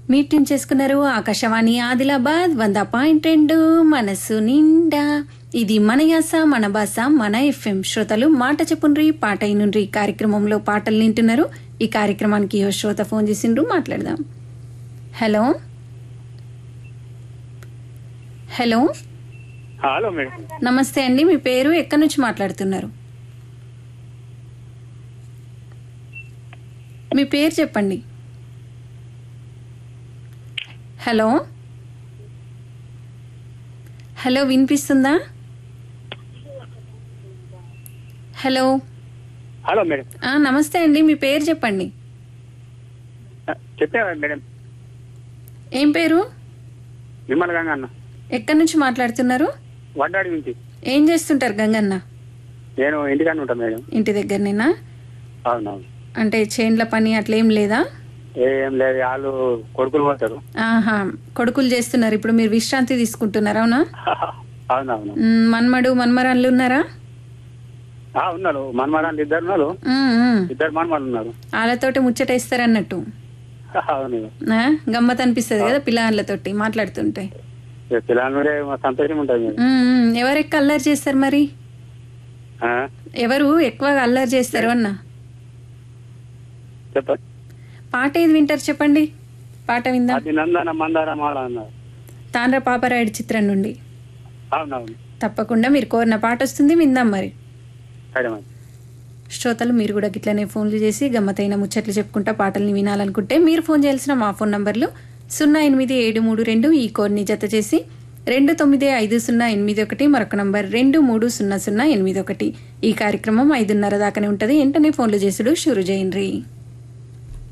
Meeting చేసుకున్నారు ఆకాశవాణి ఆదిలాబాద్ వంద point రెండు మనసు నిండా ఇది మన యాస మన భాష మన ఎఫ్ఎం శ్రోతలు మాట చెప్పుండ్రి పాట అయినుండ్రి కార్యక్రమంలో పాటలు వింటున్నారు ఈ కార్యక్రమానికి ఓ శ్రోత ఫోన్ చేసిండ్రు మాట్లాడదాం హలో హలో హలో మేడం నమస్తే అండి మీ పేరు ఎక్కడి నుంచి మాట్లాడుతున్నారు మీ పేరు చెప్పండి హలో హలో వినిపిస్తుందా హలో హలో మేడం ఆ, నమస్తే అండి మీ పేరు చెప్పండి చెప్పా మేడం ఏం పేరు విమల గంగ అన్న ఎక్కడి నుంచి మాట్లాడుతున్నారు వడ్డాడి నుంచి ఏం చేస్తుంటారు గంగన్న నేను ఇంటికాడ ఉంటాను మేడం ఇంటి దగ్గరనేనా అవునవును అంటే చేన్ల పని అట్లా ఏం లేదా ఏం లేదు వాళ్ళు కొడుకులు పోతారు ఆహా కొడుకులు చేస్తున్నారు ఇప్పుడు మీరు విశ్రాంతి తీసుకుంటున్నారు అవునా అవునవును మ్, మన్మడు మన్మరాళ్ళు ఉన్నారా ఆ, ఉన్నారు మన్మరాలు ఇద్దరు ఉన్నారు మ్, మ్. ఇద్దరు మన్మరాలు ఉన్నారు వాళ్ళతోటి ముచ్చటేస్తారు అన్నట్టు అవును ఆ? గమ్మత్ అనిపిస్తుంది కదా పిల్లలతోటి మాట్లాడుతుంటే ఇక పిల్లలు మా సంతోషం ఉంటుంది మేడం మ్, మ్. ఎవరు ఎక్కువ అల్లరి చేస్తారు మరి ఆ, ఎవరు ఎక్కువగా అల్లరి చేస్తారు అన్న చెప్పండి పాట ఏది వింటారు చెప్పండి పాట విందాం అది నందన మందార మాల అన్నారు తాండ్ర పాపరాయుడు చిత్రం నుండి అవునవును తప్పకుండా మీరు కోరిన పాట వస్తుంది విందాం మరి సరే మేడం శ్రోతలు మీరు కూడా గిట్లనే ఫోన్లు చేసి గమ్మతైన ముచ్చట్లు చెప్పుకుంటా పాటల్ని వినాలనుకుంటే మీరు ఫోన్ చేయాల్సిన మా ఫోన్ నంబర్లు సున్నా ఎనిమిది ఏడు మూడు రెండు ఈ కోడ్ని జత చేసి రెండు తొమ్మిది ఐదు సున్నా ఎనిమిది ఒకటి మరొక నంబర్ రెండు మూడు సున్నా సున్నా ఎనిమిది ఒకటి ఈ కార్యక్రమం ఐదున్నర దాకానే ఉంటుంది వెంటనే ఫోన్లు చేసుడు షురు చేయండి